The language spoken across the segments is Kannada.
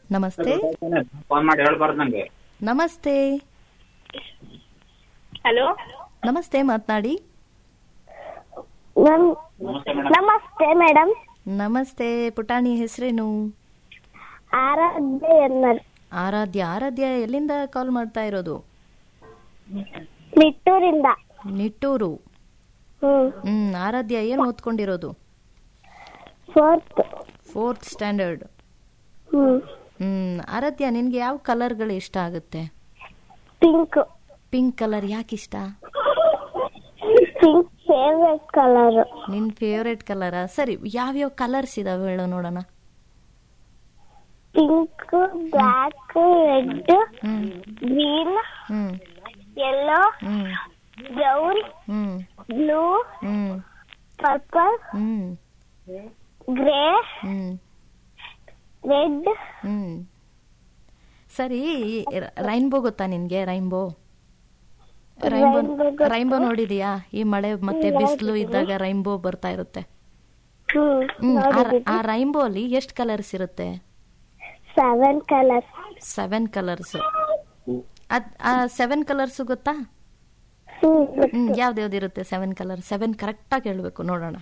ನಮಸ್ತೆ ಫೋನ್ ಮಾಡಿ ಹೇಳ್ಬಾರ್ದು ನಂಗೆ ನಮಸ್ತೆ ಹಲೋ ನಮಸ್ತೆ ಮಾತನಾಡಿ ನಮಸ್ತೆ ಮೇಡಮ್ ನಮಸ್ತೆ ಮೇಡಮ್ ನಮಸ್ತೆ ಪುಟಾಣಿ ಹೆಸರೇನು ಆರಾಧ್ಯ ಎನ್ನರ್ ಆರಾಧ್ಯ ಆರಾಧ್ಯ ಎಲ್ಲಿಂದ ಕಾಲ್ ಮಾಡ್ತಾ ಇರೋದು ನಿಟ್ಟೂರಿಂದ ನಿಟ್ಟೂರು ಹ್ಮ್ ಹ್ಮ್ ಆರಾಧ್ಯ ಏನು ಓದ್ಕೊಂಡಿರೋದು ಫೋರ್ತ್ ಫೋರ್ತ್ ಸ್ಟ್ಯಾಂಡರ್ಡ್ ಹ್ಮ್ ಹ್ಮ್ ಆರಾಧ್ಯ ನಿನ್ಗೆ ಯಾವ ಕಲರ್ಗಳು ಇಷ್ಟ ಆಗುತ್ತೆ ಪಿಂಕ್ ಪಿಂಕ್ ಕಲರ್ ಯಾಕೆ ಇಷ್ಟ ಪಿಂಕ್ ಫೇವ್ರೆಟ್ ಕಲರ್ ನಿನ್ ಫೇವ್ರೆಟ್ ಕಲರಾ ಸರಿ ಯಾವ್ಯಾವ ಕಲರ್ಸ್ ಇದಾವೆ ಹೇಳು ನೋಡೋಣ ಪಿಂಕ್ ಬ್ಲಾಕ್ ರೆಡ್ ಹ್ಮ್ ಗ್ರೀನ್ ಹ್ಮ್ ಯೆಲ್ಲೋ ಹ್ಮ್ ಬ್ರೌನ್ ಹ್ಮ್ ಬ್ಲೂ ಹ್ಮ್ ಪರ್ಪಲ್ ಹ್ಮ್ ಗ್ರೇ ಹ್ಮ್ ರೆಡ್ ಹ್ಮ್ ಸರಿ ರೈನ್ಬೋ ಗೊತ್ತಾ ನಿನ್ಗೆ ರೈನ್ಬೋ ರೈನ್ಬೋ Rainbow ಗೊತ್ತು. ರೈನ್ಬೋ ನೋಡಿದೀಯಾ ಈ ಮಳೆ ಮತ್ತೆ ಬಿಸಿಲು ಇದ್ದಾಗ ರೈನ್ಬೋ ಬರ್ತಾ ಇರುತ್ತೆ ಹ್ಮ್ ಹ್ಮ್ ಆ- ನೋಡಿದ್ದೀನಿ ಆ ರೈನ್ಬೋ ಅಲ್ಲಿ ಎಷ್ಟು ಕಲರ್ಸ್ ಇರುತ್ತೆ ಸೆವೆನ್ ಕಲರ್ಸ್ ಸೆವೆನ್ ಕಲರ್ಸ್ ಅದ್ ಆ ಸೆವೆನ್ ಕಲರ್ಸ್ ಗೊತ್ತಾ ಹ್ಮ್ ಹ್ಮ್ ಯಾವ್ದ್ಯಾವ್ದು ಇರುತ್ತೆ ಸೆವೆನ್ ಕಲರ್ ಸೆವೆನ್ ಕರೆಕ್ಟ್ ಆಗಿ ಹೇಳ್ಬೇಕು ನೋಡೋಣ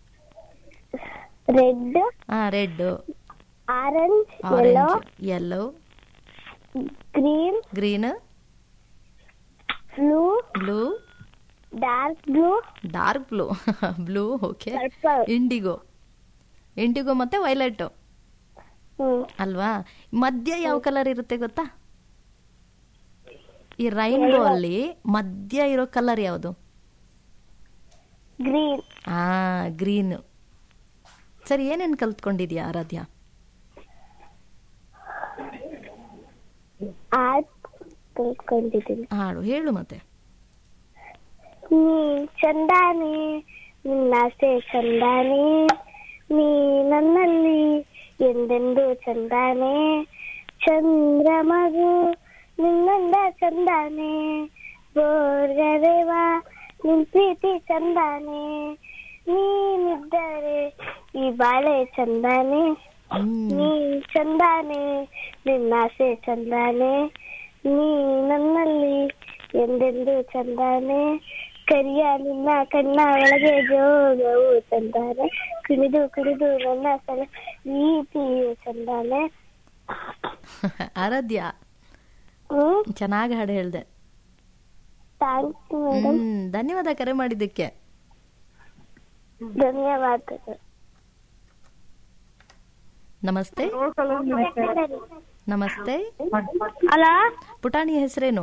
ರೆಡ್ ಹಾ red orange yellow orange yellow green green blue blue dark blue dark blue blue okay purple indigo indigo ಮತ್ತೆ ವೈಲೆಟ್ ಹ್ಮ್ ಅಲ್ವಾ ಮಧ್ಯ ಯಾವ ಕಲರ್ ಇರುತ್ತೆ ಗೊತ್ತಾ ಈ ರೈನ್ಬೋ ಅಲ್ಲಿ ಮಧ್ಯ ಇರೋ ಕಲರ್ ಯಾವುದು ಗ್ರೀನ್ ಆ ಗ್ರೀನ್ ಸರಿ ಏನೇನ್ ಕಲ್ತ್ಕೊಂಡಿದ್ಯಾ ಆರಾಧ್ಯ ಆರ್ಟ್ ಕಲ್ತ್ಕೊಂಡಿದ್ದೀನಿ ಹಾಡು ಹೇಳು ಮತ್ತೆ ನೀ ಚಂದಾನೆ ನಿನ್ನಾಸೆ ಚಂದಾನೆ ನೀ ನನ್ನಲ್ಲಿ ಎಂದೆಂದು ಚಂದಾನೆ ಚಂದ್ರಮಗು ನಿನ್ನಂದ ಚಂದಾನೆ ಬೋರ್ಗರೇವ ನಿನ್ ಪ್ರೀತಿ ಚಂದಾನೆ ನೀನಿದ್ದರೆ ಈ ಬಾಳೆ ಚಂದಾನೆ ಹ್ಮ್ ನೀ ಚಂದಾನೆ ನಿನ್ನಾಸೆ ಚಂದಾನೆ ನೀ ನನ್ನಲ್ಲಿ ಎಂದೆಂದು ಚಂದಾನೆ ಕರಿಯ ನಿನ್ನ ಕಣ್ಣ ಒಳಗೆ ಜೋಗವು ಚಂದಾನೆ ಕುಣಿದು ಕುಣಿದು ನನ್ನ ಸಲ ರೀತಿಯು ಚಂದಾನೆ ಆರಾಧ್ಯ ಹ್ಮ್ ಚೆನ್ನಾಗಿ ಹಾಡು ಹೇಳ್ದೆ ಥ್ಯಾಂಕ್ ಯು ಮೇಡಮ್ ಹ್ಮ್ ಧನ್ಯವಾದ ಕರೆ ಮಾಡಿದ್ದಕ್ಕೆ ಧನ್ಯವಾದಗಳು ನಮಸ್ತೆ ನಮಸ್ತೆ ಹಲೋ ಪುಟಾಣಿ ಹೆಸರೇನು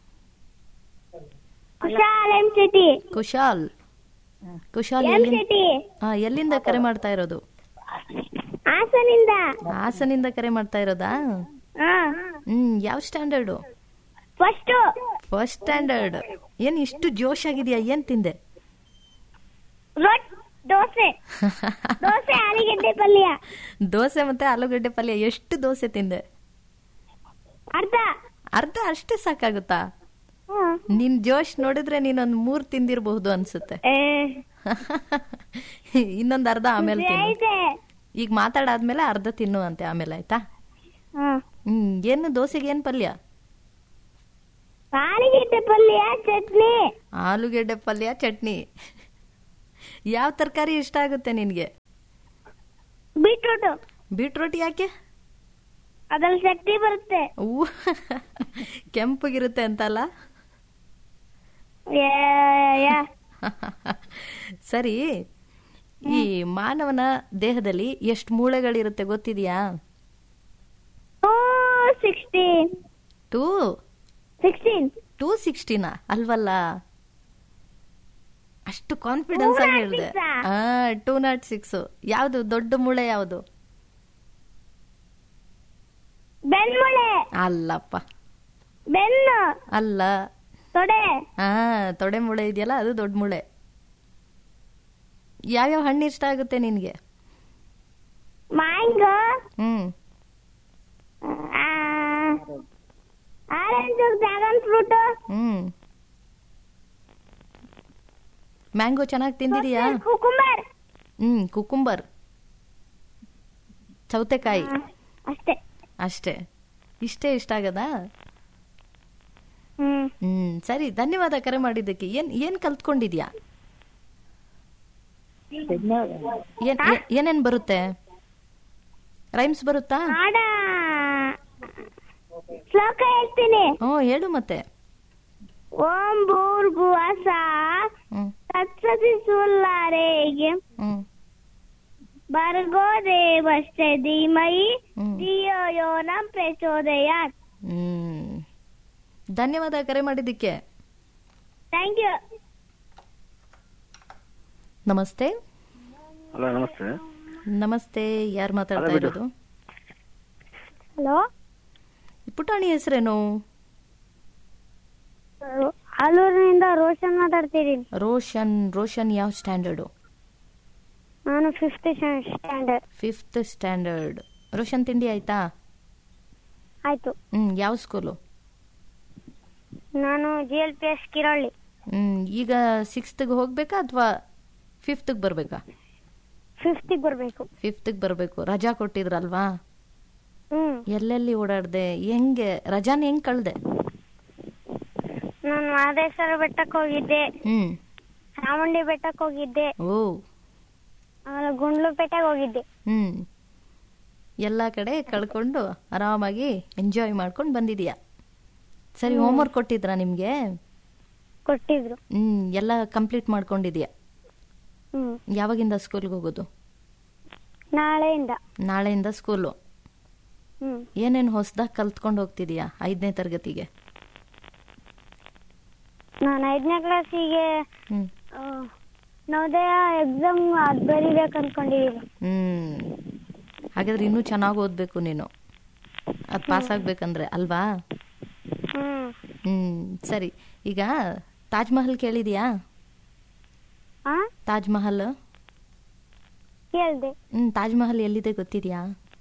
Kushal M city Kushal Kushal M ಎಲ್ಲಿಂದ ಸಿಟಿ ಆ, ಎಲ್ಲಿಂದ ಕರೆ ಮಾಡ್ತಾ ಇರೋದು ಹಾಸನಿಂದ ಹಾಸನಿಂದ ಕರೆ ಮಾಡ್ತಾ ಇರೋದಾ ಹಾ ಹ್ಮ್ ಯಾವ ಸ್ಟ್ಯಾಂಡರ್ಡು ಫಸ್ಟ್ ಫಸ್ಟ್ ಸ್ಟ್ಯಾಂಡರ್ಡ್ ಏನ್ ಇಷ್ಟು ಜೋಶ್ ಆಗಿದ್ಯಾ ಏನ್ ತಿಂದೆ ರೊಟ್ ದೋಸೆ ದೋಸೆ ಆಲೂಗೆಡ್ಡೆ ಪಲ್ಯ ದೋಸೆ ಮತ್ತೆ ಆಲೂಗಡ್ಡೆ ಪಲ್ಯ ಎಷ್ಟು ದೋಸೆ ತಿಂದೆ ಅರ್ಧ ಅರ್ಧ ಅಷ್ಟೇ ಸಾಕಾಗುತ್ತಾ ಹ್ಮ್. ನಿನ್ ಜೋಶ್ ನೋಡಿದ್ರೆ ನೀನೊಂದ್ ಮೂರ್ ತಿಂದಿರಬಹುದು ಅನ್ಸುತ್ತೆ ಏ, ಇನ್ನೊಂದ್ ಅರ್ಧ ಆಮೇಲೆ ಖುಷಿ ತಿನ್ನು ಐತೆ ಈಗ ಮಾತಾಡಾದ್ಮೇಲೆ ಅರ್ಧ ತಿನ್ನು ಅಂತೆ ಆಮೇಲೆ ಆಯ್ತಾ ಹ್ಮ್. ಹ್ಮ್ ಏನು ದೋಸೆಗೆ ಏನ್ ಪಲ್ಯ ಆಲೂಗೆಡ್ಡೆ ಪಲ್ಯ ಚಟ್ನಿ ಆಲೂಗೆಡ್ಡೆ ಪಲ್ಯ ಚಟ್ನಿ ಯಾವ ತರಕಾರಿ ಇಷ್ಟ ಆಗುತ್ತೆ ನಿನ್ಗೆ ಬೀಟ್ರೂಟ್ ಬೀಟ್ರೋಟ್ ಯಾಕೆ ಅದ್ರಲ್ಲಿ ಶಕ್ತಿ ಬರುತ್ತೆ ಹೂ ಕೆಂಪಗಿರುತ್ತೆ ಅಂತಲ್ಲ ಯಾ- ಯಾ. ಸರಿ ಈ ಮಾನವನ ದೇಹದಲ್ಲಿ ಎಷ್ಟು ಮೂಳೆಗಳಿರುತ್ತೆ ಗೊತ್ತಿದ್ಯಾ two sixteen two sixteen two ಸಿಕ್ಸ್ಟಿನಾ ಅಲ್ವಲ್ಲ ಅಷ್ಟು ಕಾನ್ಫಿಡೆನ್ಸ್ ಆಗಿ ಹೇಳಿದೆ 206 ಹಾ ಟೂ ನಾಟ್ ಸಿಕ್ಸ್ ಯಾವ್ದು ದೊಡ್ಡ ಮೂಳೆ ಯಾವುದು ಬೆನ್ಮೂಳೆ ಅಲ್ಲಪ್ಪ ಬೆನ್ನು ಅಲ್ಲ ತೊಡೆ ಹಾ ತೊಡೆ ಮೂಳೆ ಇದೆಯಲ್ಲ ಅದು ದೊಡ್ಡ ಮೂಳೆ ಯಾವ್ಯಾವ ಹಣ್ಣು ಇಷ್ಟ ಆಗುತ್ತೆ ನಿನ್ಗೆ ಮ್ಯಾಂಗೋ ಹ್ಮ್ ಆರೆಂಜ್ ಡ್ರ್ಯಾಗನ್ ಫ್ರೂಟ್ ಹ್ಮ್ ಮ್ಯಾಂಗೋ ಚೆನ್ನಾಗಿ ತಿಂದಿದೀಯಾ ಕುಕುಂಬರ್ ಹ್ಮ್ ಕುಕುಂಬರ್ ಸೌತೆಕಾಯಿ ಅಷ್ಟೇ ಅಷ್ಟೇ ಇಷ್ಟೇ ಇಷ್ಟ ಆಗದಾ ಹ್ಮ್ ಹ್ಮ್ ಸರಿ ಧನ್ಯವಾದ ಕರೆ ಮಾಡಿದ್ದಕ್ಕೆ ಏನ್ ಏನ್ ಕಲ್ತ್ಕೊಂಡಿದ್ಯಾ ಏನ್ ಏ- ಏನೇನ್ ಬರುತ್ತೆ ರೈಮ್ಸ್ ಬರುತ್ತಾ ಹಾಡ ಶ್ಲೋಕ ಹೇಳ್ತೀನಿ ಹ್ಞೂ ಹೇಳು ಮತ್ತೆ ಓಂ ಭೂರ್ಭುವಸ ಹ್ಮ್ ತತ್ಸತಿ ಸುಲ್ಲಾರೇಗೆ ಹ್ಮ್ ಭರ್ಗೋ ದೇವಶ್ಚ ಧೀಮಹಿ ಹ್ಮ್. ಧಿಯೋ ಯೋ ನ ಪ್ರಚೋದಯಾತ್ ಹ್ಮ್ ಧನ್ಯವಾದ ಕರೆ ಮಾಡಿದ್ದಕ್ಕೆ ಥ್ಯಾಂಕ್ ಯು ನಮಸ್ತೆ ಹಲೋ ನಮಸ್ತೆ ನಮಸ್ತೆ ಯಾರು ಮಾತಾಡ್ತಾ ಹಲೋ, ಬಿಡು. ಇರೋದು ಹಲೋ ಪುಟಾಣಿ ಹೆಸರೇನು ಆಲೂರಿನಿಂದ ರೋಷನ್ ಮಾತಾಡ್ತಿದ್ದೀನಿ ರೋಷನ್ ರೋಷನ್ ಯಾವ ಸ್ಟ್ಯಾಂಡರ್ಡು ನಾನು fifth standard fifth standard Roshan ತಿಂಡಿ ಆಯ್ತಾ ಆಯ್ತು ಹ್ಮ್ ಯಾವ ಸ್ಕೂಲು ನಾನು G L P S Kiralli ಹ್ಮ್ ಈಗ ಸಿಕ್ಸ್ತ್ಗೆ ಹೋಗ್ಬೇಕಾ ಅಥವಾ ಫಿಫ್ತ್ಗೆ ಬರ್ಬೇಕಾ ಫಿಫ್ತಿಗೆ ಬರಬೇಕು ಫಿಫ್ತ್ಗೆ ಬರಬೇಕು ರಜಾ ಕೊಟ್ಟಿದ್ರಲ್ವಾ ಹ್ಮ್ ಎಲ್ಲೆಲ್ಲಿ ಓಡಾಡ್ದೆ ಹೆಂಗೆ ರಜಾನ ಹೆಂಗ್ ಕಳ್ದೆ ನಾನು ಮಹದೇಶ್ವರ ಬೆಟ್ಟಕ್ಕೆ ಹೋಗಿದ್ದೆ ಹ್ಮ್ ಚಾಮುಂಡಿ ಬೆಟ್ಟಕ್ಕೆ ಹೋಗಿದ್ದೆ ಓ ಆಮೇಲೆ ಗುಂಡ್ಲುಪೇಟೆಗೆ ಹೋಗಿದ್ದೆ ಹ್ಮ್ ಎಲ್ಲ ಕಡೆ ಕಳ್ಕೊಂಡು ಆರಾಮಾಗಿ ಎಂಜಾಯ್ ಮಾಡ್ಕೊಂಡು ಬಂದಿದೀಯ ಸರಿ ಹೋಮ್ವರ್ಕ್ ಕೊಟ್ಟಿದ್ರಾ ನಿಮ್ಗೆ ಕೊಟ್ಟಿದ್ರು ಹ್ಮ್ ಎಲ್ಲ ಕಂಪ್ಲೀಟ್ ಮಾಡ್ಕೊಂಡಿದೀಯ ಹ್ಮ್ ಯಾವಾಗಿಂದ ಸ್ಕೂಲ್ಗೆ ಹೋಗೋದು ನಾಳೆಯಿಂದ ನಾಳೆಯಿಂದ ಸ್ಕೂಲು ಹ್ಮ್ ಏನೇನು ಹೊಸ್ದಾಗಿ ಕಲ್ತ್ಕೊಂಡು ಹೋಗ್ತಿದೀಯಾ ಐದನೇ ತರಗತಿಗೆ ನಾನು ಐದನೇ ಕ್ಲಾಸಿಗೆ ಹ್ಮ್ ನವೋದಯ ಎಕ್ಸಾಮ್ ಅದ್ ಬರೀಬೇಕು ಅನ್ಕೊಂಡಿದೀನಿ ಹ್ಮ್ ಹಾಗಾದ್ರೆ ಇನ್ನೂ ಚೆನ್ನಾಗಿ ಓದ್ಬೇಕು ನೀನು ಅದು ಪಾಸ್ ಆಗ್ಬೇಕಂದ್ರೆ ಅಲ್ವಾ ಹ್ಮ್ ಹ್ಮ್ ಸರಿ ಈಗ ತಾಜ್ ಮಹಲ್ ಕೇಳಿದ್ಯಾ ಆ ತಾಜ್ ಮಹಲ್ ಕೇಳ್ದೆ ಹ್ಮ್ ತಾಜ್ ಮಹಲ್ ಎಲ್ಲಿದೆ ಗೊತ್ತಿದ್ಯಾ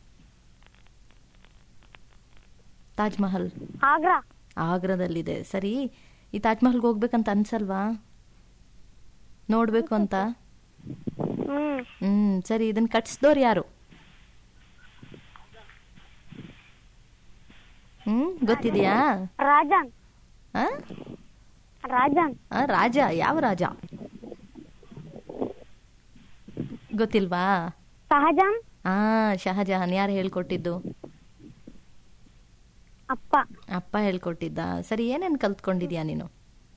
ತಾಜ್ ಮಹಲ್ ಆಗ್ರಾ ಆಗ್ರಾದಲ್ಲಿದೆ ಸರಿ ಈ ತಾಜ್ ಮಹಲ್ಗೆ ಹೋಗ್ಬೇಕಂತ ಅನ್ಸಲ್ವಾ ನೋಡ್ಬೇಕು ಅಂತ ಹ್ಮ್ ಹ್ಮ್ ಸರಿ ಇದನ್ನ ಕಟ್ಸ್ದವ್ರು ಯಾರು ಹ್ಮ್ ಗೊತ್ತಿದ್ಯಾ ರಾಜನ್ ಆ? ರಾಜನ್ ಆ, ರಾಜ ಯಾವ ರಾಜ ಗೊತ್ತಿಲ್ವಾ ಸಹಜಾನ್ ಆ ಶಹಜಹಾನ್ ಯಾರು ಹೇಳ್ಕೊಟ್ಟಿದ್ದು ಅಪ್ಪ ಅಪ್ಪ ಹೇಳ್ಕೊಟ್ಟಿದ್ದ ಸರಿ ಏನೇನ್ ಕಲ್ತ್ಕೊಂಡಿದ್ಯಾ ನೀನು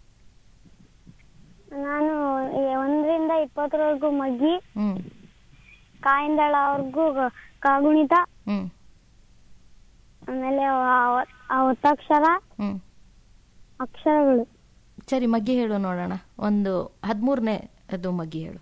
ನಾನು ಈ ಒಂದರಿಂದ ಇಪ್ಪತ್ತರವರೆಗೂ ಮಗ್ಗಿ ಹ್ಮ್ ಕಾಯಿಂದಳವರೆಗೂ ಕಾಗುಣಿತ ಹ್ಮ್ ಆಮೇಲೆ ಆ- ಆ ಒತ್ತಕ್ಷರ ಹ್ಮ್ ಅಕ್ಷರಗಳು ಸರಿ ಮಗ್ಗಿ ಹೇಳು ನೋಡೋಣ ಒಂದು ಹದಿಮೂರನೇ ಅದು ಮಗ್ಗಿ ಹೇಳು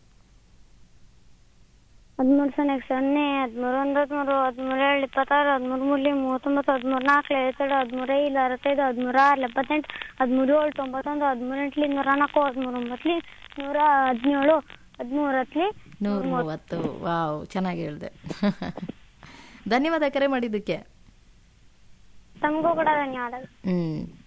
ಹದಿಮೂರು ಸೊನ್ನೆ ಸೊನ್ನೆ ಹದಿಮೂರು ಒಂದು ಹದಿಮೂರು ಹದಿಮೂರು ಏಳು ಇಪ್ಪತ್ತಾರು ಹದಿಮೂರು ಮೂರ್ಲಿ ಮೂವತ್ತೊಂಬತ್ತು ಹದಿಮೂರು ನಾಲ್ಕು ಐವತ್ತೆರಡು ಹದಿಮೂರು ಐದು ಅರವತ್ತೈದು ಹದಿಮೂರು ಆರು ಎಪ್ಪತ್ತೆಂಟು ಹದಿಮೂರು ಏಳು ತೊಂಬತ್ತೊಂದು ಹದಿಮೂರು ಎಂಟ್ಲಿ ನೂರ ನಾಲ್ಕು ಹದಿಮೂರು ಒಂಬತ್ಲಿ ನೂರ ಹದಿನೇಳು ಹದಿಮೂರು ಹತ್ಲಿ ನೂರ ಮೂವತ್ತು ವಾವ್ ಚೆನ್ನಾಗಿ ಹೇಳ್ದೆ ಧನ್ಯವಾದ ಕರೆ ಮಾಡಿದ್ದಕ್ಕೆ ತಮಗೂ ಕೂಡ ಧನ್ಯವಾದಗಳು ಹ್ಮ್